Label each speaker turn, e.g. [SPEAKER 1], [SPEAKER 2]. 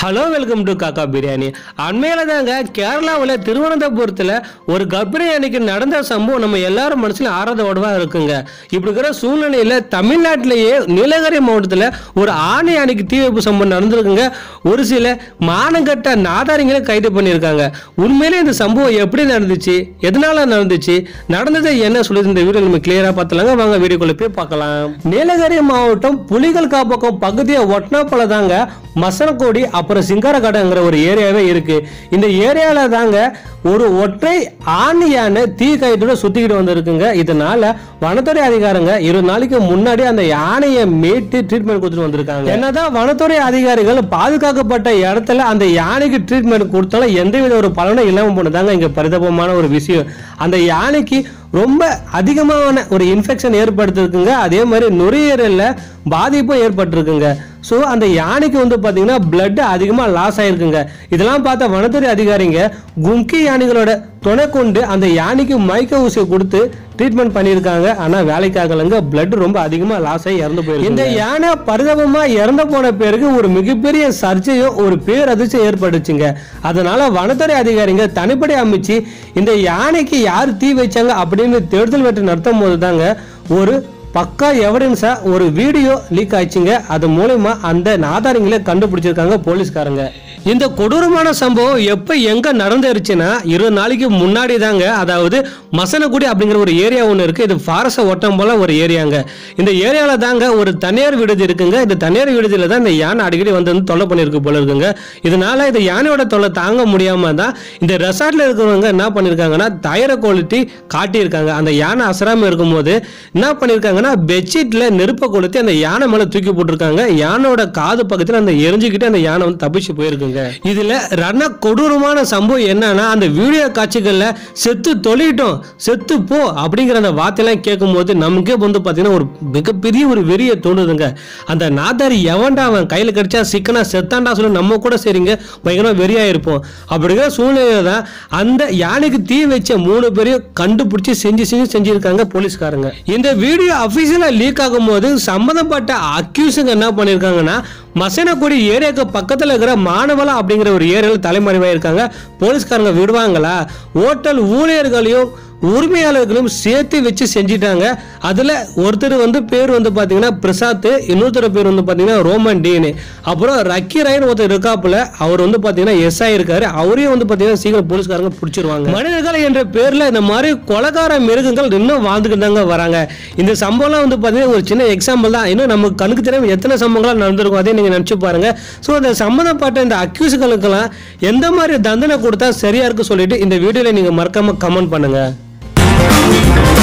[SPEAKER 1] hello welcome to காக்கா பிரியாணி அண்மையில தாங்க கேரளாவில் திருவனந்தபுரத்தில் ஒரு கர்ப்பிணி அன்னைக்கு நடந்த சம்பவம் நம்ம எல்லாரும் மனசுல ஆறாதோடவா இருக்குங்க இப்படி இருக்கிற சூழ்நிலையில் தமிழ்நாட்டிலேயே நீலகிரி மாவட்டத்தில் ஒரு ஆணை அன்னைக்கு தீ வைப்பு சம்பவம் நடந்திருக்குங்க ஒரு சில மானங்கட்ட நாதாரிங்களை கைது பண்ணியிருக்காங்க உண்மையிலே இந்த சம்பவம் எப்படி நடந்துச்சு எதனால நடந்துச்சு நடந்ததை என்ன சொல்லி இந்த வீடியோ நம்ம கிளியரா பார்த்தலாங்க வாங்க வீடியோக்குள்ள போய் பார்க்கலாம் நீலகிரி மாவட்டம் புலிகள் காப்பக்கம் பகுதியை ஒட்டினாப்பல தாங்க மசனக்கோடி அப்புறம் சிங்காரக்காடுங்கிற ஒரு ஏரியாவே இருக்கு இந்த ஏரியால தாங்க ஒரு ஒற்றை ஆண் யானை தீ கைத்தோட சுத்திக்கிட்டு வந்திருக்குங்க இதனால வனத்துறை அதிகாரிங்க இருபது நாளைக்கு முன்னாடி அந்த யானையை மீட்டு ட்ரீட்மெண்ட் கொடுத்துட்டு வந்திருக்காங்க என்னதான் வனத்துறை அதிகாரிகள் பாதுகாக்கப்பட்ட இடத்துல அந்த யானைக்கு ட்ரீட்மெண்ட் கொடுத்தாலும் எந்தவித ஒரு பலனும் இல்லாம போனதாங்க இங்க பரிதாபமான ஒரு விஷயம் அந்த யானைக்கு ரொம்ப அதிகமான ஒரு இன்ஃபெக்ஷன் ஏற்படுத்திருக்குங்க அதே மாதிரி நுரையீரல்ல பாதிப்பும் ஏற்பட்டிருக்குங்க ஸோ அந்த யானைக்கு வந்து பார்த்தீங்கன்னா பிளட் அதிகமாக லாஸ் ஆயிருக்குங்க இதெல்லாம் பார்த்த வனத்துறை அதிகாரிங்க கும்கி யானைகளோட துணை கொண்டு அந்த யானைக்கு மயக்க ஊசியை கொடுத்து ட்ரீட்மெண்ட் பண்ணியிருக்காங்க ஆனால் வேலைக்கு ஆகலைங்க பிளட் ரொம்ப அதிகமாக லாஸ் ஆகி இறந்து போயிருக்கு இந்த யானை பரிதாபமாக இறந்து போன பேருக்கு ஒரு மிகப்பெரிய சர்ச்சையும் ஒரு பேரதிர்ச்சியும் ஏற்பட்டுச்சுங்க அதனால வனத்துறை அதிகாரிங்க தனிப்படை அமைச்சு இந்த யானைக்கு யார் தீ வச்சாங்க அப்படின்னு தேடுதல் வேட்டை நடத்தும் போது தாங்க ஒரு பக்கா எவிடன்ஸா ஒரு வீடியோ லீக் ஆயிடுச்சுங்க அது மூலயமா அந்த நாதாரிங்களை கண்டுபிடிச்சிருக்காங்க போலீஸ்காரங்க இந்த கொடூரமான சம்பவம் எப்போ எங்க நடந்துருச்சுன்னா இருபது நாளைக்கு முன்னாடி தாங்க அதாவது மசனக்குடி அப்படிங்கிற ஒரு ஏரியா ஒன்று இருக்கு இது ஃபாரஸ்ட் ஓட்டம் போல ஒரு ஏரியாங்க இந்த ஏரியாவில் தாங்க ஒரு தனியார் விடுதி இருக்குங்க இந்த தனியார் விடுதியில் தான் இந்த யானை அடிக்கடி வந்து வந்து தொல்லை பண்ணியிருக்கு போல இருக்குங்க இதனால இந்த யானையோட தொல்லை தாங்க முடியாம தான் இந்த ரெசார்ட்ல இருக்கிறவங்க என்ன பண்ணியிருக்காங்கன்னா டயர குவாலிட்டி காட்டியிருக்காங்க அந்த யானை அசராம இருக்கும்போது என்ன பண்ணியிருக்காங்கன்னா பெட்ஷீட்ல நெருப்பை கொளுத்தி அந்த யானை மேல தூக்கி போட்டிருக்காங்க யானையோட காது பக்கத்துல அந்த எரிஞ்சுக்கிட்டு அந்த யானை வந்து தப்பிச்சு போயிருக்குங்க இதுல ரண கொடூரமான சம்பவம் என்னன்னா அந்த வீடியோ காட்சிகள்ல செத்து தொழிட்டோம் செத்து போ அப்படிங்கிற அந்த வார்த்தையெல்லாம் கேட்கும்போது நமக்கே வந்து பாத்தீங்கன்னா ஒரு மிகப்பெரிய ஒரு வெறிய தோணுதுங்க அந்த நாதாரி எவன்டா அவன் கையில கிடைச்சா சிக்கனா செத்தாண்டா சொல்லி நம்ம கூட சரிங்க பயங்கரமா வெறியா இருப்போம் அப்படிங்கிற சூழ்நிலையில தான் அந்த யானைக்கு தீ வச்ச மூணு பேரையும் கண்டுபிடிச்சு செஞ்சு செஞ்சு செஞ்சிருக்காங்க போலீஸ்காரங்க இந்த வீடியோ அபிஷியலா லீக் ஆகும்போது சம்பந்தப்பட்ட அக்யூஸுங்க என்ன பண்ணிருக்காங்கன்னா மசனக்குடி ஏரியாவுக்கு பக்கத்துல இருக்கிற மாணவலா அப்படிங்கிற ஒரு ஏரியாவில் தலைமறைவாயிருக்காங்க போலீஸ்காரங்க விடுவாங்களா ஹோட்டல் ஊழியர்களையும் உரிமையாளர்களும் சேர்த்து வச்சு செஞ்சிட்டாங்க அதுல ஒருத்தர் வந்து பேர் வந்து பாத்தீங்கன்னா பிரசாத் இன்னொருத்தர் பேர் வந்து பாத்தீங்கன்னா ரோமன் டீனு அப்புறம் ரக்கி ராயன் ஒருத்தர் இருக்காப்புல அவர் வந்து பாத்தீங்கன்னா எஸ் இருக்காரு அவரையும் வந்து பாத்தீங்கன்னா சீக்கிரம் போலீஸ்காரங்க பிடிச்சிருவாங்க மனிதர்கள் என்ற பேர்ல இந்த மாதிரி கொலகார மிருகங்கள் இன்னும் வாழ்ந்துக்கிட்டு தாங்க வராங்க இந்த சம்பவம்லாம் வந்து பாத்தீங்கன்னா ஒரு சின்ன எக்ஸாம்பிள் தான் இன்னும் நமக்கு கணக்கு தெரியாம எத்தனை சம்பவங்கள்லாம் நடந்திருக்கும் அதே நீங்க நினைச்சு பாருங்க ஸோ இந்த சம்மந்தப்பட்ட இந்த அக்யூஸ்களுக்கெல்லாம் எந்த மாதிரி தண்டனை கொடுத்தா சரியா இருக்கு சொல்லிட்டு இந்த வீடியோல நீங்க மறக்காம கமெண்ட் பண்ணுங்க